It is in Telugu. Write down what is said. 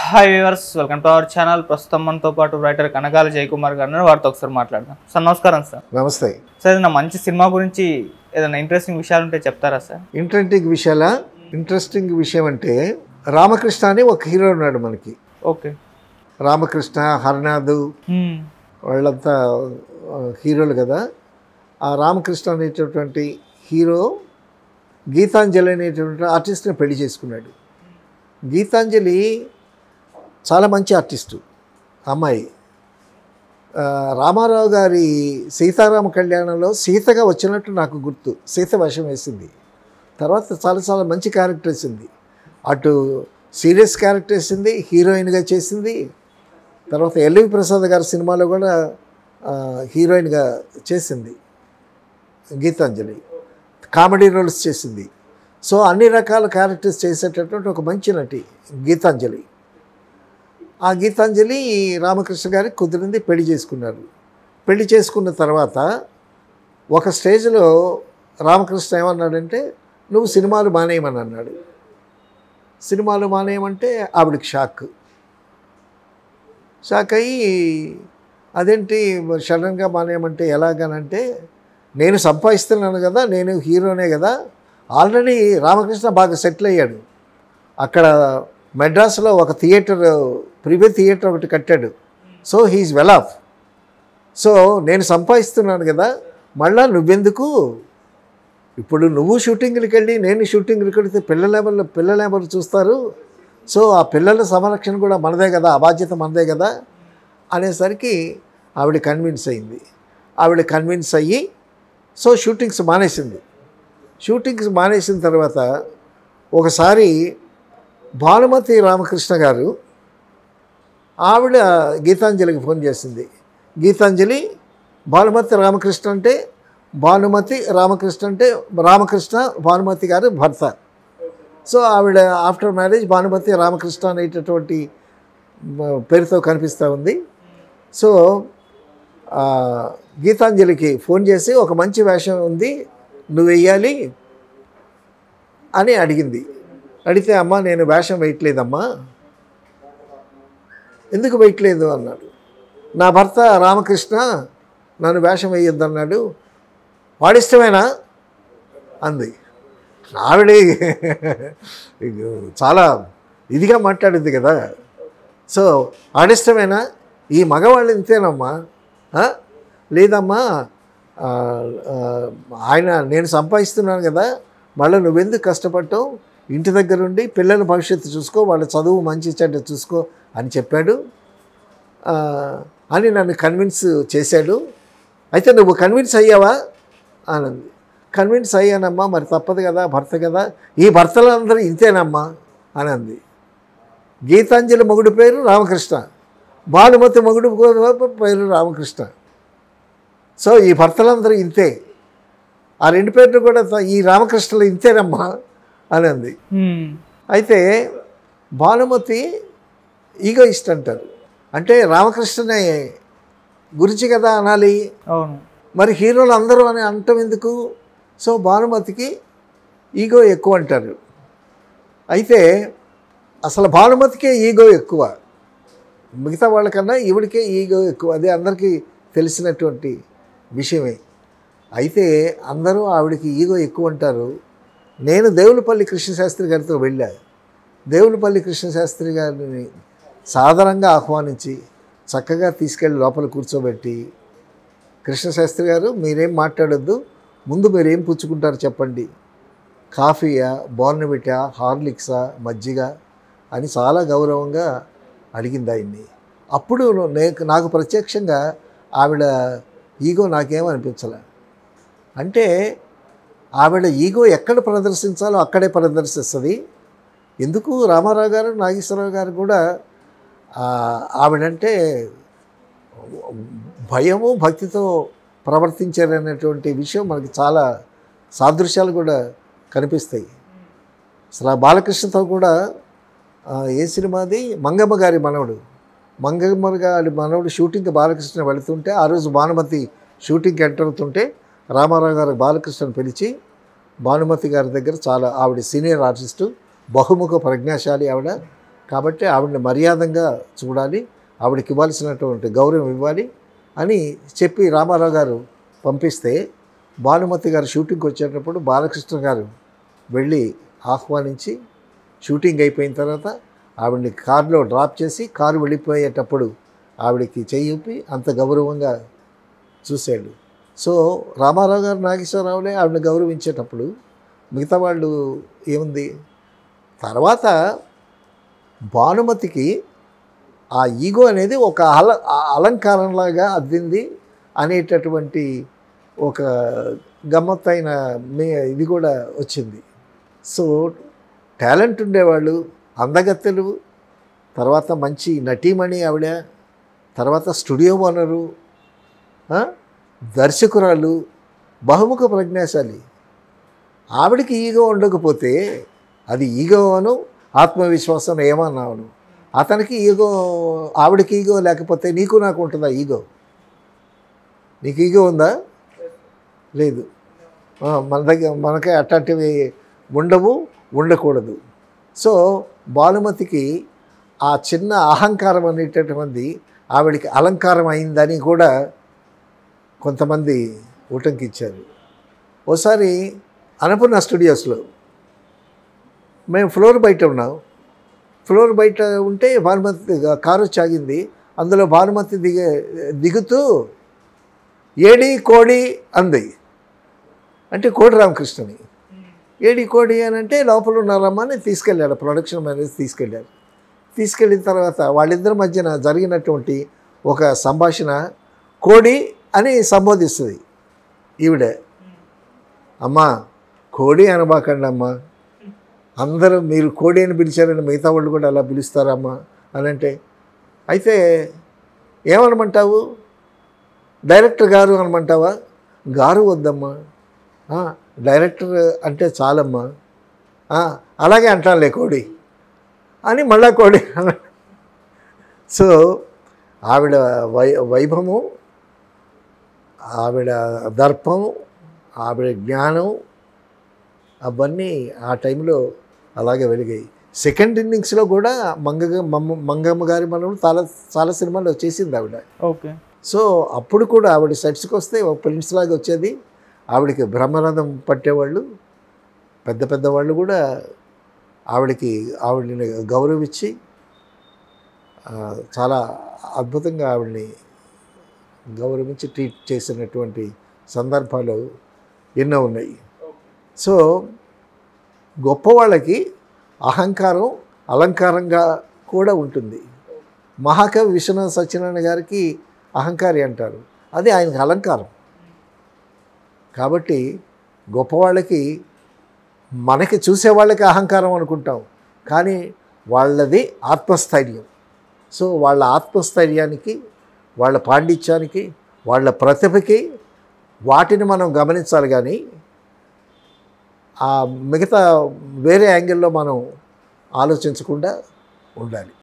Hi viewers welcome to our channel ప్రస్తుతం మనతో పాటు రైటర్ కనకాల జయకుమార్ గారు ఉన్నారు. వారితో ఒకసారి మాట్లాడదాం సార్ నమస్కారం సార్ నమస్తే సార్ ఏదైనా మంచి సినిమా గురించి ఏదైనా ఇంట్రెస్టింగ్ విషయాలు ఉంటే చెప్తారా సార్ ఇంట్రెస్టింగ్ విషయాల ఇంట్రెస్టింగ్ విషయం అంటే రామకృష్ణ అని ఒక హీరో ఉన్నాడు మనకి ఓకే రామకృష్ణ హర్నాథ్ హ్మ్. వాళ్ళంతా ఆ, హీరోలు కదా ఆ రామకృష్ణ అనేటటువంటి హీరో గీతాంజలి అనేటువంటి ఆర్టిస్ట్ని పెళ్లి చేసుకున్నాడు గీతాంజలి చాలా మంచి ఆర్టిస్టు అమ్మాయి ఆ, రామారావు గారి సీతారామ కళ్యాణంలో సీతగా వచ్చినట్టు నాకు గుర్తు సీత వేషం వేసింది తర్వాత చాలా చాలా మంచి క్యారెక్టర్ వేసింది అటు సీరియస్ క్యారెక్టర్ వేసింది హీరోయిన్గా చేసింది తర్వాత ఎల్వి ప్రసాద్ గారి సినిమాలో కూడా ఆ, హీరోయిన్గా చేసింది గీతాంజలి కామెడీ రోల్స్ చేసింది సో అన్ని రకాల క్యారెక్టర్స్ చేసేటటువంటి ఒక మంచి నటి గీతాంజలి ఆ గీతాంజలి రామకృష్ణ గారికి కుదిరింది పెళ్లి చేసుకున్నారు పెళ్లి చేసుకున్న తర్వాత ఒక స్టేజ్లో రామకృష్ణ ఏమన్నాడంటే నువ్వు సినిమాలు మానేయమని అన్నాడు సినిమాలు మానేయమంటే ఆవిడకి షాక్ షాక్ అయ్యి అదేంటి సడన్గా మానేయమంటే ఎలాగనంటే నేను సంపాదిస్తున్నాను కదా నేను హీరోనే కదా ఆల్రెడీ రామకృష్ణ బాగా సెటిల్ అయ్యాడు అక్కడ మెడ్రాస్లో ఒక థియేటర్ ప్రివే థియేటర్ ఒకటి కట్టాడు so he's well off so నేను సంపాదిస్తున్నాను కదా మళ్ళా నువ్వెందుకు ఇప్పుడు నువ్వు షూటింగ్కి వెళ్ళి నేను షూటింగ్కి వెళితే పిల్లల ఎవరు పిల్లలు ఎవరు చూస్తారు సో ఆ పిల్లల సంరక్షణ కూడా మనదే కదా ఆ బాధ్యత మనదే కదా అనేసరికి ఆవిడ కన్విన్స్ అయింది ఆవిడ కన్విన్స్ అయ్యి సో షూటింగ్స్ మానేసింది షూటింగ్స్ మానేసిన తర్వాత ఒకసారి భానుమతి రామకృష్ణ గారు ఆవిడ గీతాంజలికి ఫోన్ చేసింది గీతాంజలి భానుమతి రామకృష్ణ అంటే భానుమతి రామకృష్ణ అంటే రామకృష్ణ భానుమతి గారు భర్త సో ఆవిడ ఆఫ్టర్ మ్యారేజ్ భానుమతి రామకృష్ణ అనేటటువంటి మ, పేరుతో కనిపిస్తూ ఉంది సో ఆ, గీతాంజలికి ఫోన్ చేసి ఒక మంచి వేషం ఉంది నువ్వు వెయ్యాలి అని అడిగింది అడిగితే అమ్మ నేను వేషం వేయట్లేదమ్మా ఎందుకు వేయట్లేదు అన్నాడు నా భర్త రామకృష్ణ నన్ను వేషం వేయొద్దన్నాడు వాడిష్టమేనా అంది ఆవిడ చాలా ఇదిగా మాట్లాడింది కదా సో ఆడిష్టమేనా ఈ మగవాళ్ళు ఇంతేనమ్మా ఆ? లేదమ్మా ఆ, ఆ, ఆయన నేను సంపాదిస్తున్నాను కదా మళ్ళీ నువ్వెందుకు కష్టపడటం ఇంటి దగ్గర ఉండి పిల్లల భవిష్యత్తు చూసుకో వాళ్ళ చదువు మంచి చెడ్డ చూసుకో అని చెప్పాడు ఆ, అని నన్ను కన్విన్స్ చేశాడు అయితే నువ్వు కన్విన్స్ అయ్యావా అనంది కన్విన్స్ అయ్యానమ్మా మరి తప్పదు కదా భర్త కదా ఈ భర్తలందరూ ఇంతేనమ్మా అనంది గీతాంజలి మొగుడు పేరు రామకృష్ణ భానుమతి మొగుడు పేరు రామకృష్ణ సో ఈ భర్తలందరూ ఇంతే ఆ రెండు పేర్లు కూడా త- ఈ రామకృష్ణలు ఇంతేనమ్మా అనంది హ్మ్. అయితే భానుమతి ఈగోయిస్ట్ అంటారు అంటే రామకృష్ణనే గురించి కదా అనాలి అవును మరి హీరోలు అందరూ అని అంటం ఎందుకు సో భానుమతికి ఈగో ఎక్కువ అంటారు అయితే అసలు భానుమతికే ఈగో ఎక్కువ మిగతా వాళ్ళకన్నా ఈవిడికే ఈగో ఎక్కువ అదే అందరికీ తెలిసినటువంటి విషయమే అయితే అందరూ ఆవిడకి ఈగో ఎక్కువ అంటారు నేను దేవులపల్లి కృష్ణశాస్త్రి గారితో వెళ్ళా దేవులపల్లి కృష్ణశాస్త్రి గారిని సాధారణంగా ఆహ్వానించి చక్కగా తీసుకెళ్ళి లోపల కూర్చోబెట్టి కృష్ణశాస్త్రి గారు మీరేం మాట్లాడొద్దు ముందు మీరేం పుచ్చుకుంటారు చెప్పండి కాఫీయా బోర్నవిటా హార్లిక్సా మజ్జిగ అని చాలా గౌరవంగా అడిగింది ఆయన్ని అప్పుడు నేను నాకు ప్రత్యక్షంగా ఆవిడ ఈగో నాకేమనిపించలే అంటే ఆవిడ ఈగో ఎక్కడ ప్రదర్శించాలో అక్కడే ప్రదర్శిస్తుంది ఎందుకు రామారావు గారు నాగేశ్వరరావు గారు కూడా ఆ, ఆవిడంటే భయము భక్తితో ప్రవర్తించారనేటువంటి విషయం మనకి చాలా సాదృశ్యాలు కూడా కనిపిస్తాయి అసలు ఆ బాలకృష్ణతో కూడా ఆ, ఏ సినిమాది మంగమ్మ గారి మనవడు మంగమ్మ గారి మనవడు షూటింగ్కి బాలకృష్ణ వెళుతుంటే ఆ రోజు భానుమతి షూటింగ్కి ఎంటర్ అవుతుంటే రామారావు గారు బాలకృష్ణను పిలిచి భానుమతి గారి దగ్గర చాలా ఆవిడ సీనియర్ ఆర్టిస్టు బహుముఖ ప్రజ్ఞాశాలి ఆవిడ కాబట్టి ఆవిడని మర్యాదంగా చూడాలి ఆవిడకి ఇవ్వాల్సినటువంటి గౌరవం ఇవ్వాలి అని చెప్పి రామారావు గారు పంపిస్తే భానుమతి గారు షూటింగ్కి వచ్చేటప్పుడు బాలకృష్ణ గారు వెళ్ళి ఆహ్వానించి షూటింగ్ అయిపోయిన తర్వాత ఆవిడని కారులో డ్రాప్ చేసి కారు వెళ్ళిపోయేటప్పుడు ఆవిడకి చెయ్యి అంత గౌరవంగా చూశాడు సో రామారావు గారు నాగేశ్వరరావులే ఆవిడని గౌరవించేటప్పుడు మిగతా వాళ్ళు ఏముంది తర్వాత భానుమతికి ఆ ఈగో అనేది ఒక అల ఆ అలంకారంలాగా అద్దింది అనేటటువంటి ఒక గమ్మత్తైన మే ఇది కూడా వచ్చింది సో టాలెంట్ ఉండేవాళ్ళు అందగత్తెలు తర్వాత మంచి నటీమణి ఆవిడ తర్వాత స్టూడియో ఓనరు ఆ, దర్శకురాలు బహుముఖ ప్రజ్ఞాశాలి ఆవిడకి ఈగో ఉండకపోతే అది ఈగో అను ఆత్మవిశ్వాసం ఏమన్నాను అతనికి ఈగో ఆవిడకి ఈగో లేకపోతే నీకు నాకు ఉంటుందా ఈగో నీకు ఈగో ఉందా లేదు ఆ, మన దగ్గర మనకే అట్లాంటివి ఉండవు ఉండకూడదు సో భానుమతికి ఆ చిన్న అహంకారం అనేటటువంటి ఆవిడికి అలంకారం అయిందని కూడా కొంతమంది ఊటంకిచ్చారు ఓసారి అన్నపూర్ణ స్టూడియోస్లో మేము ఫ్లోర్ బయట ఉన్నాం ఫ్లోర్ బయట ఉంటే భానుమతి కారు వచ్చి ఆగింది అందులో భానుమతి దిగ దిగుతూ ఏడి కోడి అంది అంటే కోడి రామకృష్ణని ఏడి కోడి అని అంటే లోపల ఉన్నారమ్మా అని తీసుకెళ్ళాడు ప్రొడక్షన్ మేనేజర్ తీసుకెళ్ళారు తీసుకెళ్ళిన తర్వాత వాళ్ళిద్దరి మధ్యన జరిగినటువంటి ఒక సంభాషణ కోడి అని సంబోధిస్తుంది ఈవిడ అమ్మా కోడి అనబాకండి అమ్మా అందరూ మీరు కోడి అని పిలిచారని మిగతా వాళ్ళు కూడా అలా పిలుస్తారమ్మా అని అంటే అయితే ఏమనమంటావు డైరెక్టర్ గారు అనమంటావా గారు వద్దమ్మా ఆ, డైరెక్టర్ అంటే చాలమ్మా ఆ, అలాగే అంటానులే కోడి అని మళ్ళా కోడి అన్నాడు. సో ఆవిడ వై వైభవము ఆవిడ దర్పం ఆవిడ జ్ఞానం అవన్నీ ఆ టైంలో అలాగే వెలిగాయి సెకండ్ ఇన్నింగ్స్లో కూడా మంగ మమ్మ మంగమ్మ గారి మనం చాలా చాలా సినిమాలు చేసింది ఆవిడ ఓకే సో అప్పుడు కూడా ఆవిడ సెట్స్కి వస్తే ఒక ప్రిన్స్ లాగా వచ్చేది ఆవిడకి బ్రహ్మరథం పట్టేవాళ్ళు పెద్ద పెద్ద వాళ్ళు కూడా ఆవిడకి ఆవిడని గౌరవించి ఆ, చాలా అద్భుతంగా ఆవిడని గౌరవించి ట్రీట్ చేసినటువంటి సందర్భాలు ఎన్నో ఉన్నాయి సో గొప్పవాళ్ళకి అహంకారం అలంకారంగా కూడా ఉంటుంది మహాకవి విశ్వనాథ సత్యనారాయణ గారికి అహంకారి అంటారు అది ఆయనకు అలంకారం కాబట్టి గొప్పవాళ్ళకి మనకి చూసేవాళ్ళకి అహంకారం అనుకుంటాం కానీ వాళ్ళది ఆత్మస్థైర్యం సో వాళ్ళ ఆత్మస్థైర్యానికి వాళ్ళ పాండిత్యానికి వాళ్ళ ప్రతిభకి వాటిని మనం గమనించాలి కానీ ఆ మిగతా వేరే యాంగిల్లో మనం ఆలోచించకుండా ఉండాలి